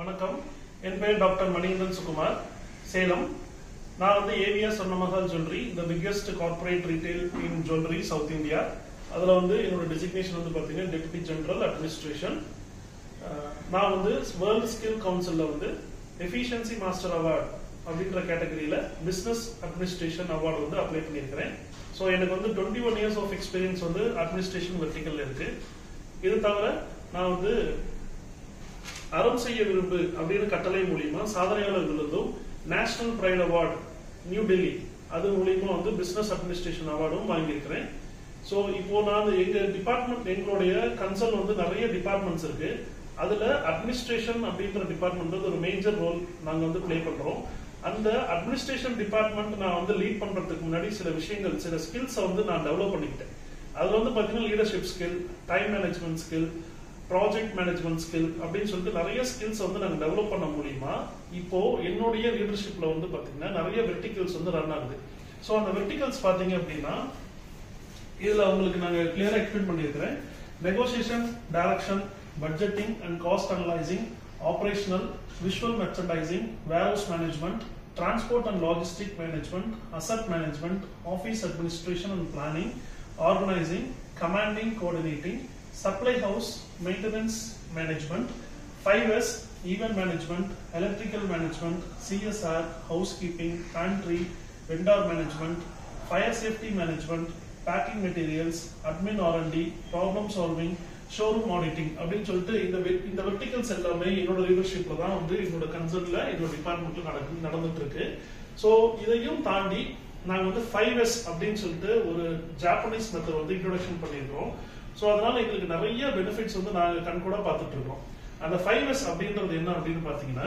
வணக்கம் என் பெயர் டாக்டர் மணிகண்டன் சுகுமார் சேலம் நான் வந்து AVS Swarnamahal jewellery the biggest corporate retail in jewellery south India அதில் வந்து என்னோட டெசிக்னேஷன் வந்து பார்த்தீங்கன்னா டெப்யூட்டி ஜெனரல் அட்மினிஸ்ட்ரேஷன் நான் வந்து வேர்ல்ட் ஸ்கில் கவுன்சிலில் வந்து எஃபிஷியன்சி மாஸ்டர் அவார்ட் அப்படின்ற கேட்டகரியில் பிஸ்னஸ் அட்மினிஸ்ட்ரேஷன் அவார்டு வந்து அப்ளை பண்ணியிருக்கிறேன் ஸோ எனக்கு வந்து twenty one years of experience வந்து அட்மினிஸ்ட்ரேஷன் வெர்டிக்கல் இருக்கு இது தவிர நான் வந்து அறம் செய்ய விரும்பு அப்படின்னு கட்டளை மூலியமா சாதனையாளர் விருதும் national pride award new Delhi அது மூலியமா வந்து பிசினஸ் அட்மினிஸ்ட்ரேஷன் அவார்டும் வாங்கியிருக்கிறேன் ஸோ இப்போ நான் எங்க டிபார்ட்மெண்ட் எங்களுடைய கன்சர்ன் வந்து நிறைய டிபார்ட்மெண்ட்ஸ் இருக்கு அதுல அட்மினிஸ்ட்ரேஷன் அப்படின்ற டிபார்ட்மெண்ட் வந்து ஒரு மேஜர் ரோல் நாங்க வந்து ப்ளே பண்றோம் அந்த அட்மினிஸ்ட்ரேஷன் டிபார்ட்மெண்ட் நான் வந்து லீட் பண்றதுக்கு முன்னாடி சில விஷயங்கள் சில ஸ்கில்ஸை வந்து நான் டெவலப் பண்ணிக்கிட்டேன் அதுல வந்து பாத்தீங்கன்னா leadership skill time management skill project management skill அப்படின்னு சொல்லிட்டு நிறைய ஸ்கில்ஸ் வந்து நாங்க டெவலப் பண்ண மூலியமா இப்போ என்னுடைய லீடர்ஷிப்ல வந்து பாத்தீங்கன்னா நிறைய வெர்டிகல்ஸ் வந்து ரன் ஆகுது ஸோ அந்த வெர்டிகல்ஸ் பாத்தீங்க அப்படின்னா இதுல உங்களுக்கு நாங்க கிளியரா எக்ஸ்பிளைன் பண்ணியிருக்கிறேன் negotiation direction budgeting and cost analysing operational visual merchandising warehouse management transport and logistic management asset management office administration and planning organising commanding coordinating supply house maintenance management 5s event management electrical management csr housekeeping pantry vendor management fire safety management packing materials admin r&d problem solving showroom auditing அப்படின்னு சொல்லிட்டு இந்த வெ- இந்த verticals எல்லாமே என்னோட லீடர்ஷிப்ல தான் வந்து என்னோட கன்சர்ன்ல என்னோட டிபார்ட்மெண்ட்ல நடக்கு நடந்துட்டு இருக்கு ஸோ இதையும் தாண்டி நாங்க வந்து ஃபைவ் எஸ் அப்படின்னு சொல்லிட்டு ஒரு ஜாப்பனீஸ் மெத்தட் வந்து இன்ட்ரோடக்ஷன் பண்ணியிருக்கோம் ஸோ அதனால எங்களுக்கு நிறைய பெனிஃபிட்ஸ் வந்து நாங்க கண் கூட பார்த்துட்டு இருக்கோம் அந்த ஃபைவ் எஸ் அப்படின்றது என்ன அப்படின்னு பாத்தீங்கன்னா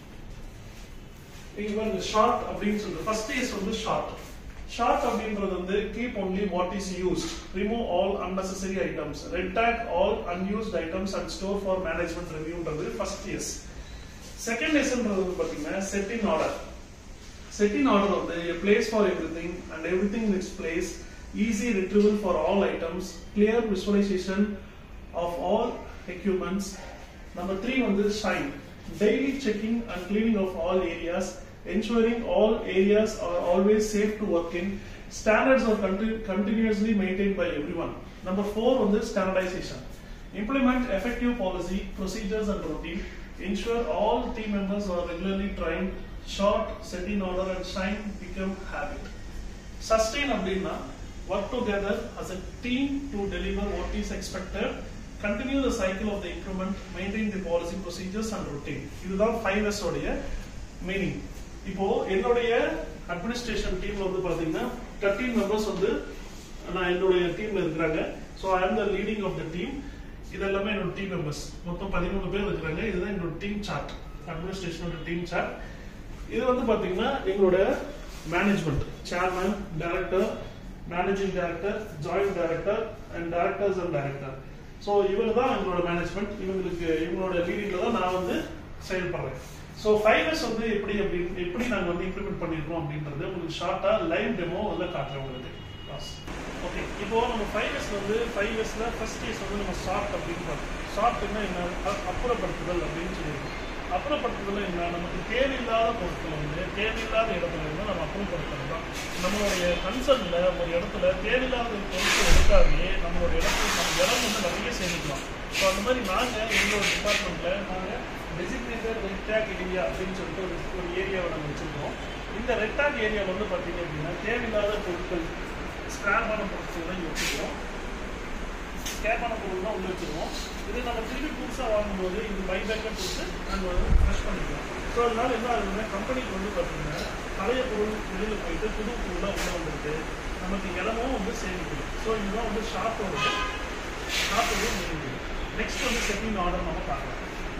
இங்க பாருங்க ஷார்ட் அப்படின்னு சொல்லிட்டு ஃபர்ஸ்ட் இஸ் வந்து ஷார்ட் ஷார்ட் அப்படின்றது வந்து keep only what is use remove all unnecessary items red tag all unused items and store for management ரிவ்யூன்றது ஃபர்ஸ்ட் இயர்ஸ் செகண்ட் எஸ்ன்றது வந்து பாத்தீங்கன்னா set in order set in order of the a place for everything and everything in its place easy retrieval for all items clear visualization of all equipments number three on this shine daily checking and cleaning of all areas ensuring all areas are always safe to work in standards are conti- continuously maintained by everyone number four on this standardization implement effective policy procedures and routine ensure all team members are regularly trained short set in order and shine become habit sustain அப்படின்னா work together as a team to deliver what is expected continue the cycle of the increment maintain the policy procedures and routine இதுதான் 5S உடைய meaning இப்போ என்னுடைய administration டீம்ல வந்து பாத்தீங்கன்னா 13 members வந்து நான் என்னுடைய டீம்ல இருக்கிறாங்க so I am the leading of the team இது எல்லாமே என்னோட டீம் மெம்பர்ஸ் மொத்தம் பதிமூணு பேர் இருக்கிறாங்க இதுதான் என்னோட டீம் சார்ட் அட்மினிஸ்ட்ரேஷனோட டீம் சார்ட் இது வந்து பாத்தீங்கன்னா எங்களோட management chairman director managing director joint director and directors and director so இவங்க தான் எங்களோட மேனேஜ்மெண்ட் இவங்களுக்கு இவங்களோட லீடிங்ல தான் நான் வந்து செயல்படுறேன் ஸோ ஃபைவ் இயர்ஸ் வந்து எப்படி அப்படி எப்படி நாங்கள் வந்து இம்ப்ளிமெண்ட் பண்ணியிருக்கோம் அப்படின்றது உங்களுக்கு ஷார்ட்டா லைவ் டெமோ வந்து காட்டுறேன் உங்களுக்கு ஓகே இப்போ நம்ம ஃபைவ் இயர்ஸ் வந்து ஃபைவ் இயர்ஸ்ல ஃபர்ஸ்ட் இயர்ஸ் வந்து நம்ம ஷார்ட் அப்படின்னு பார்த்தோம் ஷார்ட்னா என்ன அ- அப்புறப்படுத்துதல் அப்படின்னு சொல்லியிருக்கோம் அப்புறப்படுத்துதல் என்ன நமக்கு தேவையில்லாத பொருட்கள் வந்து தேவையில்லாத இடத்துல வந்து நம்ம அப்புறப்படுத்துறது தான் நம்மளுடைய கன்சர்ன்ல ஒரு இடத்துல தேவையில்லாத பொருட்கள் எடுக்காமே நம்மளோட இடத்துல நம்ம இடம் வந்து நிறைய சேமிக்கலாம் ஸோ அந்த மாதிரி நாங்க எங்களோட டிபார்ட்மெண்ட்ல நாங்க டெசிக்னேட்டட் ரெக்டாக் ஏரியா அப்படின்னு சொல்லிட்டு ஒரு ஒரு ஏரியாவை நம்ம வச்சிருக்கோம் இந்த ரெக்டாக் ஏரியா வந்து பார்த்தீங்க அப்படின்னா தேவையில்லாத பொருட்கள் ஸ்கிராப்பான பொருட்கள் தான் இங்க வச்சுக்கிறோம் ஸ்கேப்பான பொருள் தான் உள்ள வச்சிருவோம் இது நம்ம திருப்பி புதுசாக வாங்கும்போது இது பைபேக்காக கொடுத்து நம்ம வந்து ஃப்ரெஷ் பண்ணிக்கலாம் ஸோ அதனால என்ன ஆகுதுன்னா கம்பெனிக்கு வந்து பார்த்தீங்கன்னா பழைய பொருள் வெளியில் போயிட்டு புது பொருளாக உள்ள வந்துருக்கு நமக்கு இடமும் வந்து சேமிக்குது ஸோ இதுதான் வந்து ஷாப்போட ஷாப்போட மீனிங் நெக்ஸ்ட் வந்து செட்டிங் ஆர்டர் நம்ம பார்க்கலாம்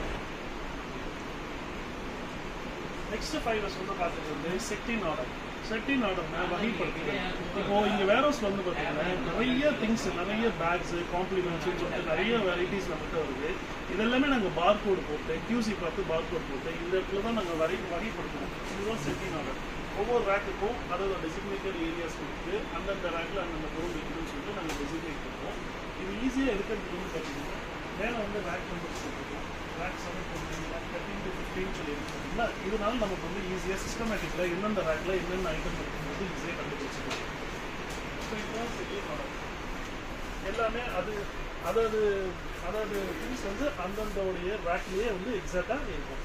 நெக்ஸ்ட் ஃபைவ் இயர்ஸ் வந்து பார்த்துட்டு வந்து செட்டின் ஆர்டர் செட்டின் ஆர்டர்னா வகைப்படுத்துறது இப்போ இங்க வேர் ஹவுஸ்ல வந்து பார்த்தீங்கன்னா நிறைய திங்ஸ் நிறைய பேக்ஸ் காம்ப்ளிமெண்ட்ஸ் சொல்லிட்டு நிறைய வெரைட்டிஸ் நம்மகிட்ட வருது இதெல்லாமே நாங்கள் பார் கோடு போட்டு கியூசி பார்த்து பார் கோட் போட்டு இந்த இடத்துல தான் நாங்கள் வரை வகைப்படுத்துவோம் இதுதான் செட்டின் ஆர்டர் ஒவ்வொரு ரேக்குக்கும் அதோட டெசிக்னேட்டட் ஏரியாஸ் கொடுத்து அந்தந்த ரேக்கில் அந்தந்த பொருள் வைக்கணும்னு சொல்லிட்டு நாங்கள் டெசிக்னேட் பண்ணுவோம் இது ஈஸியாக இருக்கிறது வந்து பார்த்தீங்கன்னா மேலே வந்து ரேக் நம்பர்ஸ் போட்டுருக்கோம் rack seven twenty rack thirteen to ஃபிஃப்டின்னு சொல்லியிருக்கோம்ல இதனால நமக்கு வந்து ஈஸியாக சிஸ்டமேட்டிக்கில் எந்தெந்த ரேக்கில் என்னென்ன ஐட்டம் இருக்கும்போது ஈஸியாக கண்டுபிடிச்சிக்கலாம் ஸோ இதுதான் செகண்ட் மாடல் எல்லாமே அது அதாவது அதாவது திங்ஸ் வந்து அந்தந்தோடைய ரேக்லேயே வந்து எக்ஸாக்டாக இருக்கும்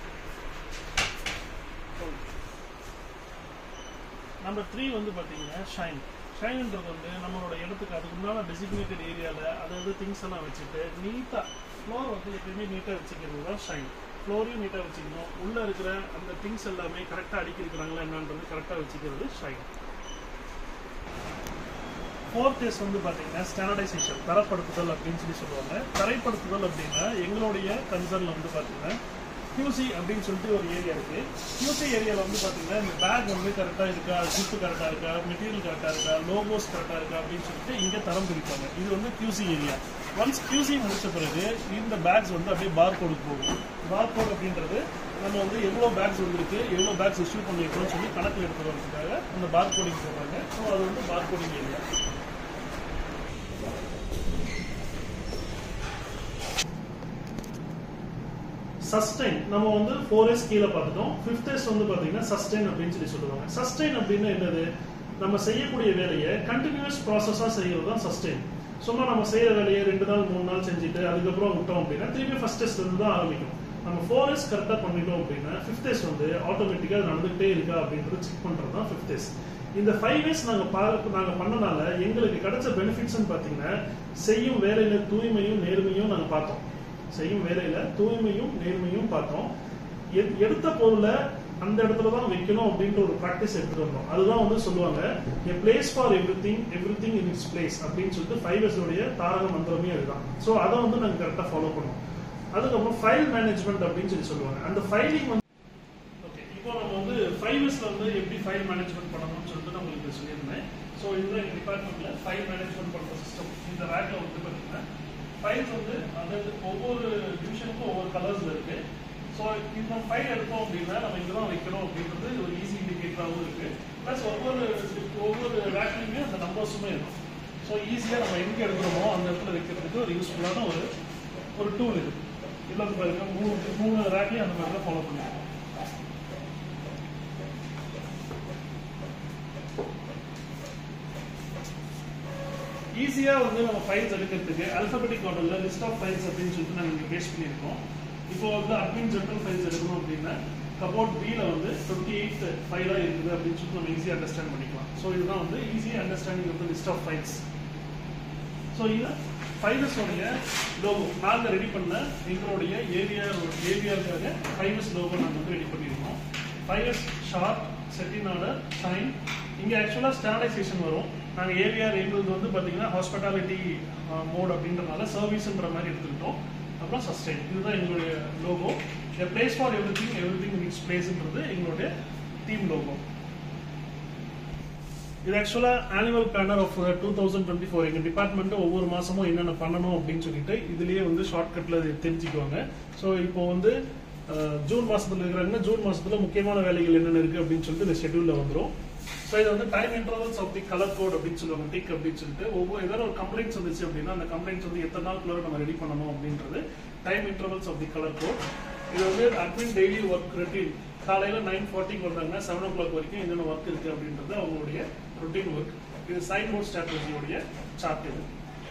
நம்பர் த்ரீ வந்து பார்த்தீங்கன்னா ஷைன் ஷைன்ன்றது வந்து நம்மளோட இடத்துக்கு அதுக்கு முன்னால் டெசிக்னேட்டட் ஏரியாவில் அதாவது திங்ஸ் எல்லாம் வச்சுட்டு நீட்டாக ஃப்ளோர் வந்து எப்பயுமே நீட்டாக வச்சுக்கிறது தான் ஷைன் ஃப்ளோரையும் நீட்டாக வச்சுக்கணும் உள்ளே இருக்கிற அந்த திங்ஸ் எல்லாமே கரெக்டாக அடிக்கிருக்கிறாங்களா என்னன்றது கரெக்டாக வச்சுக்கிறது ஷைன் ஃபோர்த் இயர்ஸ் வந்து பார்த்தீங்கன்னா ஸ்டாண்டர்டைசேஷன் தரப்படுத்துதல் அப்படின்னு சொல்லி சொல்லுவாங்க தரைப்படுத்துதல் அப்படின்னா எங்களுடைய கன்சர்னில் வந்து பார்த்தீங்கன்னா QC அப்படின்னு சொல்லிட்டு ஒரு ஏரியா இருக்கு QC ஏரியாவில் வந்து பார்த்தீங்கன்னா இந்த பேக் வந்து கரெக்டாக இருக்கா ஜிப்பு கரெக்டாக இருக்கா மெட்டீரியல் கரெக்டாக இருக்கா லோகோஸ் கரெக்டாக இருக்கா அப்படின்னு சொல்லிட்டு இங்கே தரம் பிரிப்பாங்க இது வந்து QC ஏரியா ஒன்ஸ் QC முடிச்ச பிறகு இந்த பேக்ஸ் வந்து அப்படியே பார் கோடுக்கு போகும் பார் கோட் அப்படின்றது நம்ம வந்து எவ்வளோ பேக்ஸ் வந்திருக்கு எவ்வளோ பேக்ஸ் இஷ்யூ பண்ணியிருக்கோம்னு சொல்லி கணக்கில் எடுத்து வரதுக்காக அந்த பார் கோடிங் போடுறாங்க ஸோ அது வந்து பார் கோடிங் ஏரியா சஸ்டைன் நம்ம வந்து ஃபோர் இயர்ஸ் கீழே பார்த்துட்டோம் ஃபிஃப்த் இயர்ஸ் வந்து பார்த்தீங்கன்னா சஸ்டைன் அப்படின்னு சொல்லி சொல்லுவாங்க சஸ்டைன் அப்படின்னா என்னது நம்ம செய்யக்கூடிய வேலையை கண்டினியூஸ் ப்ராசஸாக செய்யறது தான் சஸ்டைன் சும்மா நம்ம செய்யற வேலையை ரெண்டு நாள் மூணு நாள் செஞ்சுட்டு அதுக்கப்புறம் விட்டோம் அப்படின்னா திரும்பி ஃபர்ஸ்ட் டெஸ்ட் இருந்து தான் ஆரம்பிக்கும் நம்ம ஃபோர் இயர்ஸ் கரெக்டாக பண்ணிட்டோம் அப்படின்னா ஃபிஃப்த் டெஸ்ட் வந்து ஆட்டோமேட்டிக்காக நடந்துகிட்டே இருக்கா அப்படின்றத செக் பண்ணுறது தான் ஃபிஃப்த் டெஸ்ட் இந்த ஃபைவ் இயர்ஸ் நாங்கள் பார்க்க நாங்கள் பண்ணனால எங்களுக்கு கிடைச்ச பெனிஃபிட்ஸ்னு பார்த்தீங்கன்னா செய்யும் வேலையில தூய்மையும் நேர்மையும் நாங்கள் பார்த்தோம் செய்யும் வேலையில தூய்மையும் நேர்மையும் பார்த்தோம் எ- எடுத்த பொருளை அந்த இடத்துல தான் வைக்கணும் அப்படின்ற ஒரு ப்ராக்டிஸ் எடுத்துட்டு வந்தோம் அதுதான் வந்து சொல்லுவாங்க a place for everything everything in its place அப்படின்னு சொல்லிட்டு ஃபைவ் உடைய தாரக மந்திரமே அதுதான் ஸோ அதை வந்து நாங்கள் கரெக்டாக ஃபாலோ பண்ணுவோம் அதுக்கப்புறம் ஃபைல் மேனேஜ்மெண்ட் அப்படின்னு சொல்லி சொல்லுவாங்க அந்த ஃபைலிங் வந்து ஓகே இப்போ நம்ம வந்து ஃபைவ் இயர்ஸ்ல வந்து எப்படி ஃபைல் மேனேஜ்மெண்ட் பண்ணணும்னு சொல்லிட்டு நான் உங்களுக்கு சொல்லியிருந்தேன் ஸோ இதுதான் எங்கள் டிபார்ட்மெண்ட்ல ஃபைல் மேனேஜ்மெண்ட் பண்ற சிஸ்டம் இந்த ரேக்ல வந்து பார்த்தீங்கன்னா ஃபைல்ஸ் வந்து அதாவது ஒவ்வொரு டிவிஷனுக்கும் ஒவ்வொரு கலர்ஸ்ல இருக்கு ஸோ இந்த ஃபைல் எடுத்தோம் அப்படின்னா நம்ம இங்கே தான் வைக்கணும் அப்படின்றது ஒரு ஈஸி இண்டிகேட்டராகவும் இருக்கு ப்ளஸ் ஒவ்வொரு ஒவ்வொரு ரேக்லையுமே அந்த நம்பர்ஸுமே இருக்கும் ஸோ ஈஸியாக நம்ம எங்கே எடுக்கிறோமோ அந்த இடத்துல வைக்கிறதுக்கு ஒரு யூஸ்ஃபுல்லான ஒரு ஒரு டூல் இது இதில் வந்து பாருங்க மூணு மூணு ரேக்லையும் அந்த மாதிரி தான் ஃபாலோ பண்ணிருக்கோம் ஈஸியா வந்து நம்ம ஃபைல்ஸ் எடுக்கிறதுக்கு அல்பபெட்டிக் ஆர்டர்ல லிஸ்ட் ஆஃப் ஃபைல்ஸ் அப்படின்னு சொல்லிட்டு நாங்கள் இங்கே பேஸ் பண்ணியிருக்கோம் இப்போ வந்து அட்மின் ஜென்ரல் ஃபைல்ஸ் எடுக்கணும் அப்படின்னா கபோர்ட் பியில் வந்து டுவெண்ட்டி எயிட் ஃபைலாக இருக்குது அப்படின்னு சொல்லிட்டு நம்ம ஈஸியாக அண்டர்ஸ்டாண்ட் பண்ணிக்கலாம் ஸோ இதுதான் வந்து ஈஸியாக understanding of list of files so இது ஃபைவர்ஸோடைய லோகோ நாங்கள் ரெடி பண்ண எங்களுடைய ஏரியா ஏரியாவுக்காக ஃபைவர்ஸ் லோகோ நாங்கள் வந்து ரெடி பண்ணியிருக்கோம் five S sort set in order sign இங்கே ஆக்சுவலாக ஸ்டாண்டர்டைசேஷன் வரும் நாங்கள் ஏவிஆர் எங்களுக்கு வந்து பார்த்தீங்கன்னா ஹாஸ்பிட்டாலிட்டி மோட் அப்படின்றனால சர்வீஸ்ன்ற மாதிரி எடுத்துக்கிட்டோம் அப்புறம் சஸ்டைன் இதுதான் எங்களுடைய logo a place for everything everything its பிளேஸ்ன்றது எங்களுடைய டீம் லோகோ இது ஆக்சுவலா annual planner of two thousand twenty four எங்க டிபார்ட்மெண்ட் ஒவ்வொரு மாசமும் என்னென்ன பண்ணணும் அப்படின்னு சொல்லிட்டு இதுலயே வந்து ஷார்ட்கட்ல தெரிஞ்சுக்குவாங்க ஸோ இப்போ வந்து அஹ், ஜூன் மாசத்துல இருக்கிறாங்கன்னா ஜூன் மாசத்துல முக்கியமான வேலைகள் என்னென்ன இருக்கு அப்படின்னு சொல்லிட்டு இந்த ஷெட்யூல்ல வந்துரும் ஸோ இது வந்து time intervals of the colour code அப்படின்னு சொல்லுவாங்க டிக் அப்படின்னு சொல்லிட்டு ஒவ்வொரு ஏதாவது ஒரு கம்ப்ளைண்ட்ஸ் வந்துச்சு அப்படின்னா அந்த கம்ப்ளைண்ட்ஸ் வந்து எத்தனை நாளுக்குள்ள நம்ம ரெடி பண்ணணும் அப்படின்றது time intervals of the colour code இது வந்து அட்மின் டெய்லி ஒர்க் ரொட்டீன் காலையில நைன் ஃபார்ட்டிக்கு வந்தாங்கன்னா செவன் ஓ கிளாக் வரைக்கும் என்னென்ன ஒர்க் இருக்கு அப்படின்றது அவங்களுடைய ரொட்டீன் ஒர்க் இது சைன் போர்ட் ஸ்ட்ராட்டஜியோடைய சார்ட் இது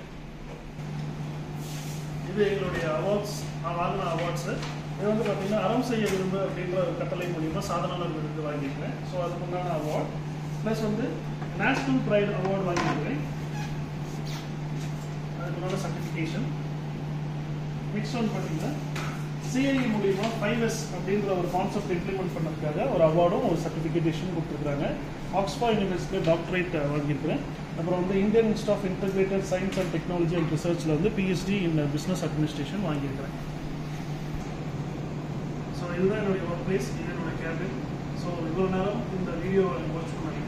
இது எங்களுடைய அவார்ட்ஸ் நான் வாங்கின அவார்ட்ஸ் இது வந்து பார்த்தீங்கன்னா அறம் செய்ய விரும்பு அப்படின்ற ஒரு கட்டளை மூலியமா சாதனாளர் விருது வாங்கியிருக்கேன் ஸோ அதுக்கு உண்டான அவார்ட் ப்ளஸ் வந்து நேஷனல் ப்ரைட் அவார்டு வாங்கியிருக்கிறேன் அதுக்குண்டான சர்டிஃபிகேஷன் நெக்ஸ்ட் ஒன் பார்த்தீங்கன்னா சிஐஇ மூலியமா ஃபைவ் எஸ் அப்படின்ற ஒரு கான்செப்ட் இம்ப்ளிமெண்ட் பண்ணதுக்காக ஒரு அவார்டும் ஒரு சர்டிஃபிகேஷன் கொடுத்துருக்காங்க ஆக்ஸ்போர்ட் யூனிவர்சிட்டியில் டாக்டரேட் வாங்கியிருக்கிறேன் அப்புறம் வந்து Indian institute of integrated science and technology and ரிசர்ச்சில் வந்து பிஹெச்டி இன் பிஸ்னஸ் அட்மினிஸ்ட்ரேஷன் வாங்கியிருக்கிறேன் ஸோ இதுதான் என்னுடைய ஒர்க் பிளேஸ் இது என்னோட கேபின் ஸோ இவ்வளோ நேரம் இந்த வீடியோ வாட்ச் பண்ணி